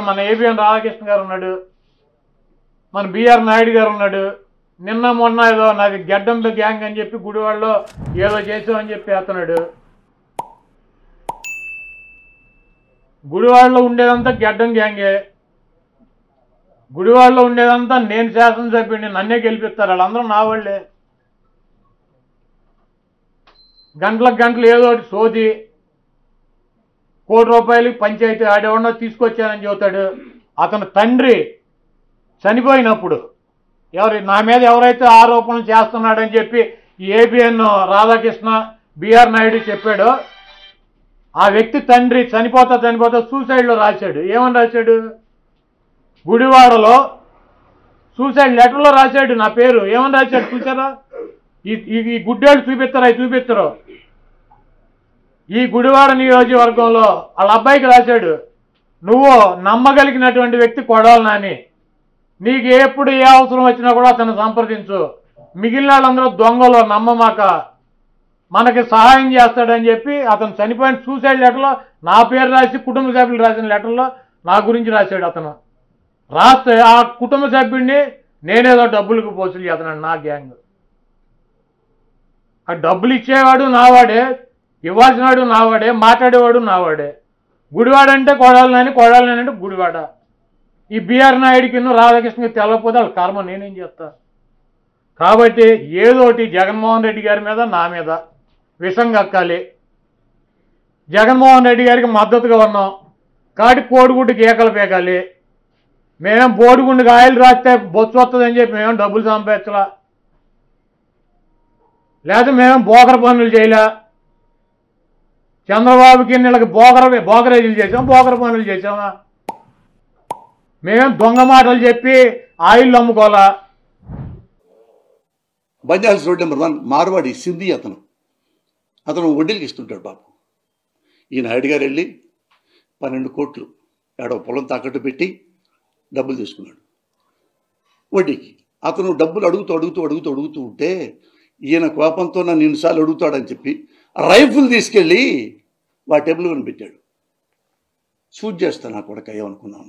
మన ఏబిఎన్ రాధాకృష్ణ గారు ఉన్నాడు మన బిఆర్ నాయుడు గారు ఉన్నాడు నిన్న మొన్న ఏదో నాది గడ్డంలో గ్యాంగ్ అని చెప్పి గుడివాడలో ఏదో చేసామని చెప్పి అతనుడు గుడివాడలో ఉండేదంతా గడ్డం గ్యాంగే గుడివాడలో ఉండేదంతా నేను శాసనసభ్యుడిని నన్నే గెలిపిస్తారు వాళ్ళందరూ నా వాళ్ళే గంటలకు గంటలు ఏదో ఒకటి సోది కోటి రూపాయలకి పంచాయతీ ఆడేవాడినో తీసుకొచ్చానని చెబుతాడు అతని తండ్రి చనిపోయినప్పుడు ఎవరి నా మీద ఎవరైతే ఆరోపణలు చేస్తున్నాడని చెప్పి ఈ ఏబిఎన్ రాధాకృష్ణ బిఆర్ నాయుడు చెప్పాడో ఆ వ్యక్తి తండ్రి చనిపోతా చనిపోతా సూసైడ్లో రాశాడు ఏమని రాశాడు గుడివాడలో సూసైడ్ లెటర్లో రాశాడు నా పేరు ఏమని రాశాడు చూసారా ఈ ఈ- ఈ గుడ్డేళ్ళు చూపిస్తారా అవి చూపిస్తారు ఈ గుడివాడ నియోజకవర్గంలో వాళ్ళ అబ్బాయికి రాశాడు నువ్వు నమ్మగలిగినటువంటి వ్యక్తి కొడాలి నాని నీకు ఎప్పుడు ఏ అవసరం వచ్చినా కూడా అతను సంప్రదించు మిగిలిన వాళ్ళందరూ దొంగలు నమ్మమాక మనకి సహాయం చేస్తాడని చెప్పి అతను చనిపోయిన సూసైడ్ లెటర్లో నా పేరు రాసి కుటుంబ సభ్యులు రాసిన లెటర్లో నా గురించి రాశాడు అతను రాస్తే ఆ కుటుంబ సభ్యుడిని నేనేదో డబ్బులకు పోసులు చేస్తున్నాడు నా గ్యాంగ్ ఆ డబ్బులు ఇచ్చేవాడు నావాడే ఇవ్వాల్సినవాడు నావాడే మాట్లాడేవాడు నావాడే గుడివాడంటే కొడాలని కొడాలని అంటే గుడివాడ ఈ బిఆర్ నాయుడికి రాధాకృష్ణకి తెలవకపోతే వాళ్ళ కర్మ నేనేం చేస్తా కాబట్టి ఏదోటి జగన్మోహన్ రెడ్డి గారి మీద నా మీద విషం కక్కాలి జగన్మోహన్ రెడ్డి గారికి మద్దతుగా ఉన్నాం కాటి కోడిగుడ్డు కేకలు పేకాలి మేమేం బోడిగుండుకి ఆయిల్ రాస్తే బొచ్చు వస్తుందని చెప్పి మేమేం డబ్బులు సంపాదించలా లేదా మేమేం బోకర పనులు చేయలే చంద్రబాబుకి వీళ్ళకి బోకర బోకరేజీలు చేసాం బోకర పనులు చేసామా మేమేం దొంగ మాటలు చెప్పి ఆయిల్ అమ్ముకోవాలా బంజాల్స్ road number one Marwari Sindhi అతను అతను వడ్డీలకి ఇస్తుంటాడు బాబు ఈ నాయుడు గారు వెళ్ళి పన్నెండు కోట్లు ఏడో పొలం తాకట్టు పెట్టి డబ్బులు తీసుకున్నాడు వడ్డీకి అతను డబ్బులు అడుగుతూ అడుగుతూ అడుగుతూ అడుగుతూ ఉంటే ఈయన కోపంతో నన్ను ఎన్నిసార్లు అడుగుతాడని చెప్పి రైఫిల్ తీసుకెళ్ళి వా టేబుల్ కొని పెట్టాడు షూట్ చేస్తా నా కొడక ఏమనుకున్నాను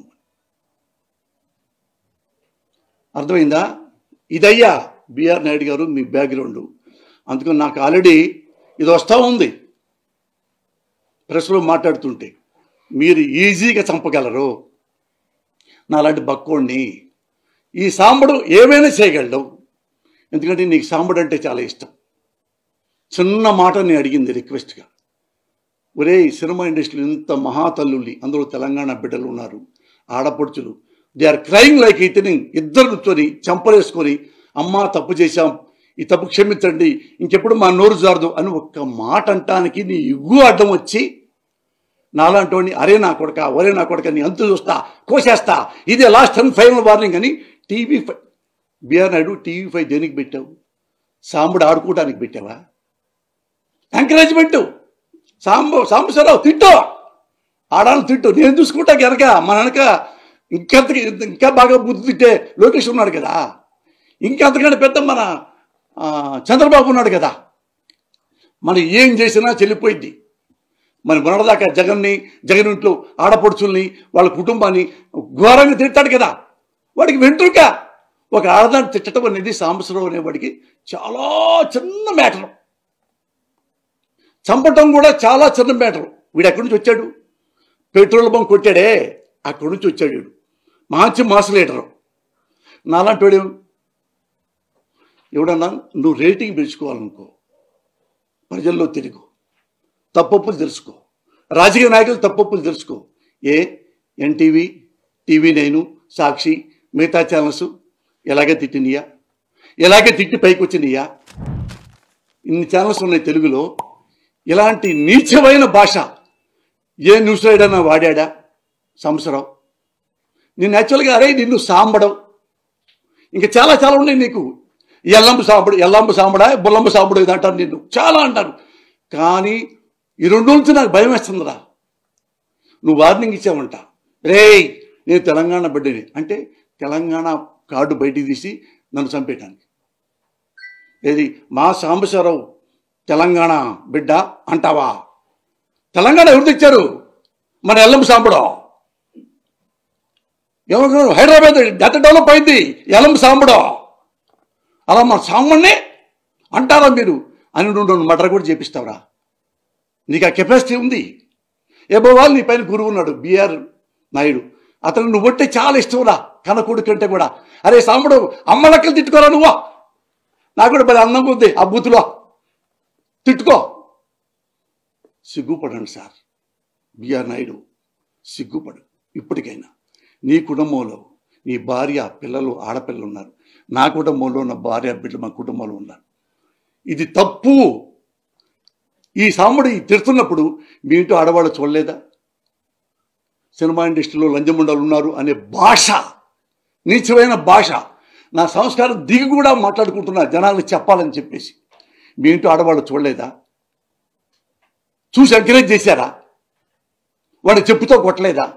అర్థమైందా ఇదయ్యా బిఆర్ నాయుడు గారు మీ బ్యాక్గ్రౌండ్ అందుకని నాకు ఆల్రెడీ ఇది వస్తూ ఉంది ప్రెస్లో మాట్లాడుతుంటే మీరు ఈజీగా చంపగలరు నాలాంటి బక్కోడిని ఈ సాంబడు ఏమైనా చేయగలడు ఎందుకంటే నీకు సాంబడు అంటే చాలా ఇష్టం చిన్న మాట నేను అడిగింది రిక్వెస్ట్గా ఒరే ఈ సినిమా ఇండస్ట్రీలో ఇంత మహాతల్లుల్ని అందులో తెలంగాణ బిడ్డలు ఉన్నారు ఆడపడుచులు దే ఆర్ క్రైమ్ లైక్ ఈతనింగ్ ఇద్దరు కూర్చొని చంపలేసుకొని అమ్మా తప్పు చేశాం ఈ తప్పు క్షమించండి ఇంకెప్పుడు మా నోరు జారదు అని ఒక్క మాట అంటానికి నీ ఇగ్గు అడ్డం వచ్చి నాలాంటి అరే నా కొడక ఒరే నా కొడక నీ అంతు చూస్తా కోసేస్తా ఇదే లాస్ట్ అండ్ ఫైనల్ వార్నింగ్ అని TV five BR Naidu TV five దేనికి పెట్టావు సాంబడు ఆడుకోవడానికి పెట్టావా ఎంకరేజ్మెంట్ సాంబ సాంబశివరావు తిట్టు ఆడాలి తిట్టు నేను చూసుకుంటా వెనక మన వెనక ఇంకెంత ఇంకా బాగా బుద్ధి తిట్టే లోకేష్ ఉన్నాడు కదా ఇంకెంతకంటే పెద్ద మన ఆ, చంద్రబాబు ఉన్నాడు కదా మనం ఏం చేసినా చెల్లిపోయింది మరి మొన్నటిదాకా జగన్ని జగన్ ఇంట్లో ఆడపడుచుల్ని వాళ్ళ కుటుంబాన్ని ఘోరంగా తిట్టాడు కదా వాడికి వెంట్రుక ఒక ఆడదాన్ని తిట్టడం అనేది సాంబశివరావు అనేవాడికి చాలా చిన్న మ్యాటర్ చంపటం కూడా చాలా చిన్న మ్యాటర్ వీడు ఎక్కడి నుంచి వచ్చాడు పెట్రోల్ బంక్ కొట్టాడే అక్కడి నుంచి వచ్చాడు వీడు మంచి మాస్ లీడరు నాలాంటి వాడు ఎవడన్నా నువ్వు రేటింగ్ పెంచుకోవాలనుకో ప్రజల్లో తిరుగు తప్పొప్పులు తెలుసుకో రాజకీయ నాయకులు తప్పొప్పులు తెలుసుకో ఏ ఎన్టీవీ టీవీ నైను సాక్షి మిగతా ఛానల్స్ ఎలాగే తిట్టినయా ఎలాగే తిట్టి పైకి వచ్చినయా ఇన్ని ఛానల్స్ ఉన్నాయి తెలుగులో ఇలాంటి నీచమైన భాష ఏ న్యూస్ రైడర్నా వాడాడా సంవత్సరం నేను యాక్చువల్గా అరే నిన్ను సాంబడం ఇంకా చాలా చాలా ఉన్నాయి నీకు ఎల్లంబు సాంబడు ఎల్లంబు సాంబడా బుల్లంబు సాంబడు ఇది అంటారు నిన్ను చాలా అంటారు కానీ ఈ రెండు నుంచి నాకు భయం వేస్తుందిరా నువ్వు వార్నింగ్ ఇచ్చావంట రేయ్ నేను తెలంగాణ బిడ్డని అంటే తెలంగాణ కార్డు బయటికి తీసి నన్ను చంపేయటానికి ఏది మా సాంబశివరావు తెలంగాణ బిడ్డ అంటావా తెలంగాణ ఎవరు తెచ్చారు మన ఎల్లం సాంబడం ఏమనుకున్నారు హైదరాబాద్ ఎంత డెవలప్ అయింది ఎలం సాంబడం అలా మా సాంబడిని అంటారా మీరు అని రెండు రెండు మటర్ కూడా చేపిస్తావురా నీకు ఆ కెపాసిటీ ఉంది ఏబో వాళ్ళు నీ పైన గురువు ఉన్నాడు బిఆర్ నాయుడు అతను నువ్వు అంటే చాలా ఇష్టంరా కన్న కొడుకు కంటే కూడా అరే సాంబడు అమ్మ లెక్కలు తిట్టుకోరా నువ్వా నాకు కూడా భలే అందంగా ఉంది ఆ బూతులో తిట్టుకో సిగ్గుపడండి సార్ బిఆర్ నాయుడు సిగ్గుపడు ఇప్పటికైనా నీ కుటుంబంలో నీ భార్య పిల్లలు ఆడపిల్లలు ఉన్నారు నా కుటుంబంలో ఉన్న భార్య బిడ్డలు మా కుటుంబంలో ఉన్నారు ఇది తప్పు ఈ సాముడు ఈ తిడుతున్నప్పుడు మీ ఇంట్లో ఆడవాళ్ళు చూడలేదా సినిమా ఇండస్ట్రీలో లంజముండాలు ఉన్నారు అనే భాష నీచమైన భాష నా సంస్కారం దిగి కూడా మాట్లాడుకుంటున్నా జనాలకు చెప్పాలని చెప్పేసి మీ ఇంట్లో ఆడవాళ్ళు చూడలేదా చూసి ఎంకరేజ్ చేశారా వాడు చెప్పుతో కొట్టలేదా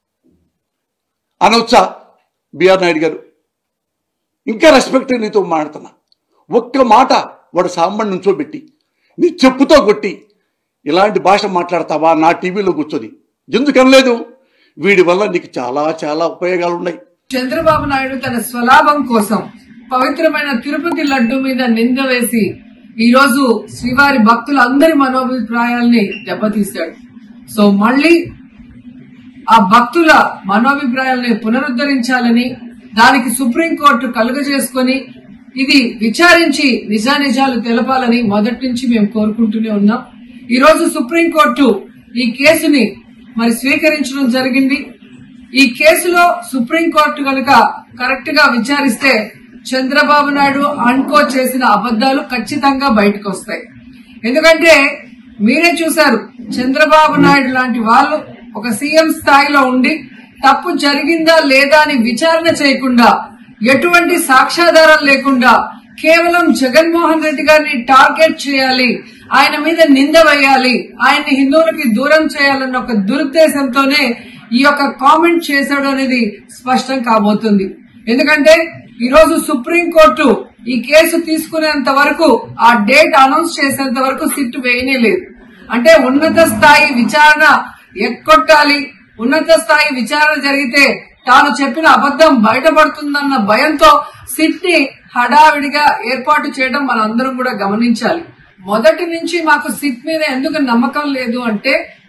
అనొచ్చా బిఆర్ నాయుడు గారు ఇంకా రెస్పెక్ట్ నీతో మాడుతున్నా ఒక్క మాట వాడు సాంబడి నుంచోబెట్టి నీ చెప్పుతో కొట్టి ఇలాంటి భాష మాట్లాడతావా నా టీవీలో కూర్చొని ఎందుకు అనలేదు వీడి వల్ల నీకు చాలా చాలా ఉపయోగాలు ఉన్నాయి చంద్రబాబు నాయుడు తన స్వలాభం కోసం పవిత్రమైన తిరుపతి లడ్డు మీద నింద వేసి ఈ రోజు శ్రీవారి భక్తులందరి మనోభిప్రాయాల్ని దెబ్బతీశాడు సో మళ్ళీ ఆ భక్తుల మనోభిప్రాయాల్ని పునరుద్ధరించాలని దానికి సుప్రీంకోర్టు కలుగజేసుకొని ఇది విచారించి నిజానిజాలు తెలపాలని మొదటి నుంచి మేము కోరుకుంటూనే ఉన్నాం ఈ రోజు సుప్రీంకోర్టు ఈ కేసుని మరి స్వీకరించడం జరిగింది ఈ కేసులో సుప్రీంకోర్టు కనుక కరెక్ట్ గా విచారిస్తే చంద్రబాబు నాయుడు అన్కో చేసిన అబద్దాలు ఖచ్చితంగా బయటకు వస్తాయి ఎందుకంటే మీరే చూశారు చంద్రబాబు నాయుడు లాంటి వాళ్ళు ఒక సీఎం స్థాయిలో ఉండి తప్పు జరిగిందా లేదా అని విచారణ చేయకుండా ఎటువంటి సాక్ష్యాధారం లేకుండా కేవలం జగన్మోహన్ రెడ్డి గారిని టార్గెట్ చేయాలి ఆయన మీద నింద వేయాలి ఆయన్ని హిందువులకి దూరం చేయాలన్న ఒక దురుద్దేశంతోనే ఈ యొక్క కామెంట్ చేశాడు అనేది స్పష్టం కాబోతుంది ఎందుకంటే ఈ రోజు సుప్రీంకోర్టు ఈ కేసు తీసుకునేంత వరకు ఆ డేట్ అనౌన్స్ చేసేంత వరకు సిట్ వేయనే లేదు అంటే ఉన్నత స్థాయి విచారణ ఎక్కొట్టాలి ఉన్నత స్థాయి విచారణ జరిగితే తాను చెప్పిన అబద్ధం బయటపడుతుందన్న భయంతో సిట్ ని హడావిడిగా ఏర్పాటు చేయడం మనందరం కూడా గమనించాలి మొదటి నుంచి మాకు సిట్ మీద ఎందుకు నమ్మకం లేదు అంటే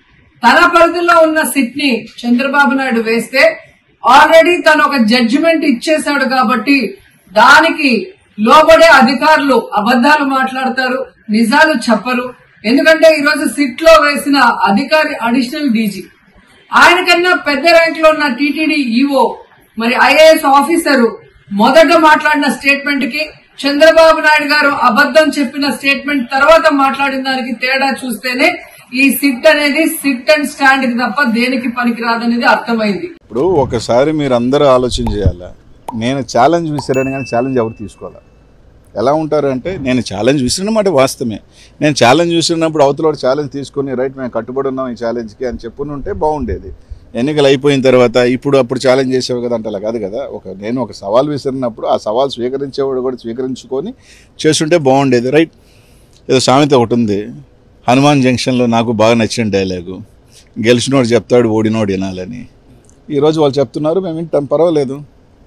తన పరిధిలో ఉన్న సిట్ ని చంద్రబాబు నాయుడు వేస్తే ఆల్రెడీ తను ఒక జడ్జిమెంట్ ఇచ్చేశాడు కాబట్టి దానికి లోబడే అధికారులు అబద్దాలు మాట్లాడతారు నిజాలు చెప్పరు ఎందుకంటే ఈ రోజు సిట్ లో వేసిన అధికారి అడిషనల్ డీజీ ఆయన కన్నా పెద్ద ర్యాంక్ లో ఉన్న టీటీడీ ఈఓ మరి ఐఏఎస్ ఆఫీసరు మొదట మాట్లాడిన స్టేట్మెంట్ కి చంద్రబాబు నాయుడు గారు అబద్దం చెప్పిన స్టేట్మెంట్ తర్వాత మాట్లాడిన దానికి తేడా చూస్తేనే ఈ సిట్ అనేది సిట్ అండ్ స్టాండ్ కి తప్ప దేనికి పనికిరాదనేది అర్థమైంది ఇప్పుడు ఒకసారి మీరు అందరూ ఆలోచన చేయాలా నేను ఛాలెంజ్ విసిరాను కానీ ఛాలెంజ్ ఎవరు తీసుకోవాలా ఎలా ఉంటారు అంటే నేను ఛాలెంజ్ విసిరిన మాట వాస్తవమే నేను ఛాలెంజ్ విసిరినప్పుడు అవతల ఛాలెంజ్ తీసుకొని రైట్ మేము కట్టుబడి ఉన్నాం ఈ ఛాలెంజ్కి అని చెప్పుని ఉంటే బాగుండేది ఎన్నికలు అయిపోయిన తర్వాత ఇప్పుడు అప్పుడు ఛాలెంజ్ చేసేవి కదా అంటే అలా కాదు కదా ఒక నేను ఒక సవాల్ విసిరినప్పుడు ఆ సవాల్ స్వీకరించేవాడు కూడా స్వీకరించుకొని చేస్తుంటే బాగుండేది రైట్ ఏదో సామెత ఒకటి ఉంది హనుమాన్ జంక్షన్లో నాకు బాగా నచ్చిన డైలాగు గెలిచినోడు చెప్తాడు ఓడినోడు వినాలని ఈరోజు వాళ్ళు చెప్తున్నారు మేము వింటాం పర్వాలేదు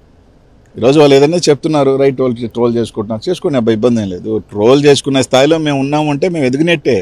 ఈరోజు వాళ్ళు ఏదైనా చెప్తున్నారు రైట్ వాళ్ళు ట్రోల్ చేసుకుంటున్నారు చేసుకునే అబ్బాయి ఇబ్బంది ఏం లేదు ట్రోల్ చేసుకునే స్థాయిలో మేము ఉన్నామంటే మేము ఎదిగినట్టే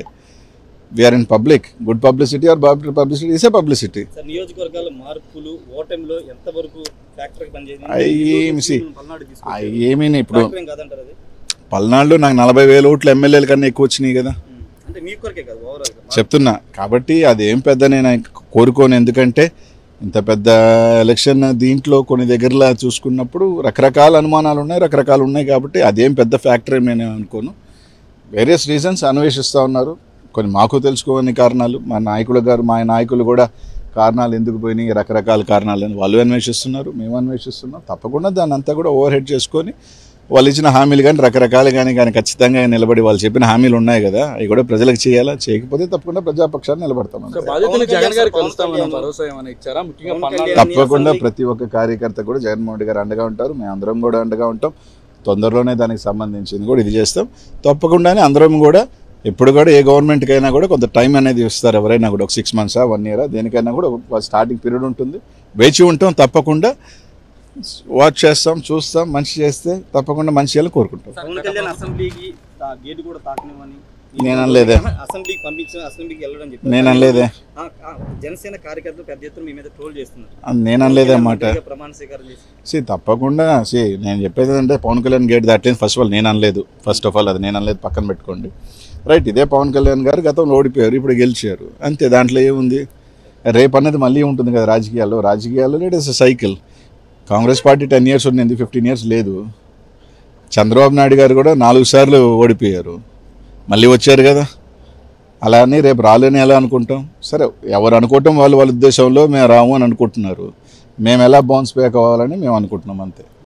we are in public good publicity or publicity is a publicity sir నియోజకవర్గాల మార్పులు ఓటమిలో ఎంతవరకు ఫ్యాక్టర్ పనిచేసింది అయ్యేం సి పల్నాడు తీసుకొచ్చారు. ఏమీ ఇప్పుడు ఫ్యాక్టర్ ఏం కాదంటారు అది పల్నాడులో నాకు నలభై వేల ఓట్లు ఎమ్మెల్యేల కన్నా ఎక్కువ వచ్చినాయి కదా ఉమ్. అంటే మీ కొరకే కాదు ఓవరాల్ గా చెప్తున్నా కాబట్టి అదేం పెద్ద నేను కోరుకోను ఎందుకంటే ఇంత పెద్ద ఎలక్షన్ దీంట్లో కొన్ని దగ్గరలా చూసుకున్నప్పుడు రకరకాల అనుమానాలు ఉన్నాయి రకరకాలు ఉన్నాయి కాబట్టి అదేం పెద్ద ఫ్యాక్టర్ ఏం నేను అనుకోను వేరియస్ రీజన్స్ అన్వేషిస్తూ ఉన్నారు కొన్ని మాకు తెలుసుకోని కారణాలు మా నాయకులు గారు మా నాయకులు కూడా కారణాలు ఎందుకు పోయినాయి రకరకాల కారణాలని వాళ్ళు అన్వేషిస్తున్నారు మేము అన్వేషిస్తున్నాం తప్పకుండా దాన్ని అంతా కూడా ఓవర్ హెడ్ చేసుకొని వాళ్ళు ఇచ్చిన హామీలు కానీ రకరకాలు కానీ కానీ ఖచ్చితంగా నిలబడి వాళ్ళు చెప్పిన హామీలు ఉన్నాయి కదా అవి కూడా ప్రజలకు చేయాలా చేయకపోతే తప్పకుండా ప్రజాపక్షాన్ని నిలబడతాం అంతే. బాధితులు పవన్ జగన్ గారు కళ్యాణ్ కలుస్తామన్న పవన్ భరోసా ఏమైనా ఇచ్చారా ముఖ్యంగా పవన్ పల్నాడు కళ్యాణ్ తప్పకుండా అసెంబ్లీ- ప్రతి ఒక్క కార్యకర్త కూడా జగన్మోహన్ రెడ్డి గారు అండగా ఉంటారు మేము అందరం కూడా అండగా ఉంటాం తొందరలోనే దానికి సంబంధించింది కూడా ఇది చేస్తాం తప్పకుండానే అందరం కూడా ఎప్పుడు కూడా ఏ గవర్నమెంట్కి అయినా కూడా కొంత టైం అనేది ఇస్తారు ఎవరైనా కూడా ఒక సిక్స్ మంత్సా వన్ ఇయరా దేనికైనా కూడా ఒక స్టార్టింగ్ పీరియడ్ ఉంటుంది వేచి ఉంటాం తప్పకుండా వాచ్ చేస్తాం చూస్తాం మంచి చేస్తే తప్పకుండా మంచి చేయాలని కోరుకుంటాం పవన్ కళ్యాణ్ అసెంబ్లీకి తా- గేటు కూడా తాకనివ్వని నేను అనలేదే. అసెంబ్లీకి పంపించిన అసెంబ్లీకి వెళ్ళడం చెప్పి నేను అనలేదే ఆ, ఆ, జనసేన కార్యకర్తలు పెద్ద ఎత్తున మీ మీద ట్రోల్ చేస్తున్నారు అది నేను అనలేదే అన్నమాట మంత్రిగా ప్రమాణ స్వీకారం చేసి సి తప్పకుండా సి నేను చెప్పేది అంటే పవన్ కళ్యాణ్ గేట్ దాటలేదు ఫస్ట్ ఆఫ్ ఆల్ నేను అనలేదు ఫస్ట్ ఆఫ్ ఆల్ అది నేను అనలేదు పక్కన పెట్టుకోండి రైట్ ఇదే పవన్ కళ్యాణ్ గారు గతంలో ఓడిపోయారు ఇప్పుడు గెలిచారు అంతే దాంట్లో ఏముంది రేపు అనేది మళ్ళీ ఉంటుంది కదా రాజకీయాల్లో రాజకీయాల్లో it is cycle Congress party ten years ఉంది ఫిఫ్టీన్ ఇయర్స్ లేదు చంద్రబాబు నాయుడు గారు కూడా నాలుగు సార్లు ఓడిపోయారు మళ్ళీ వచ్చారు కదా అలా అని రేపు రాలేని ఎలా అనుకుంటాం సరే ఎవరు అనుకోవటం వాళ్ళు వాళ్ళ ఉద్దేశంలో మేము రాము అని అనుకుంటున్నారు మేము ఎలా బౌన్స్ బ్యాక్ అవ్వాలని మేము అనుకుంటున్నాం అంతే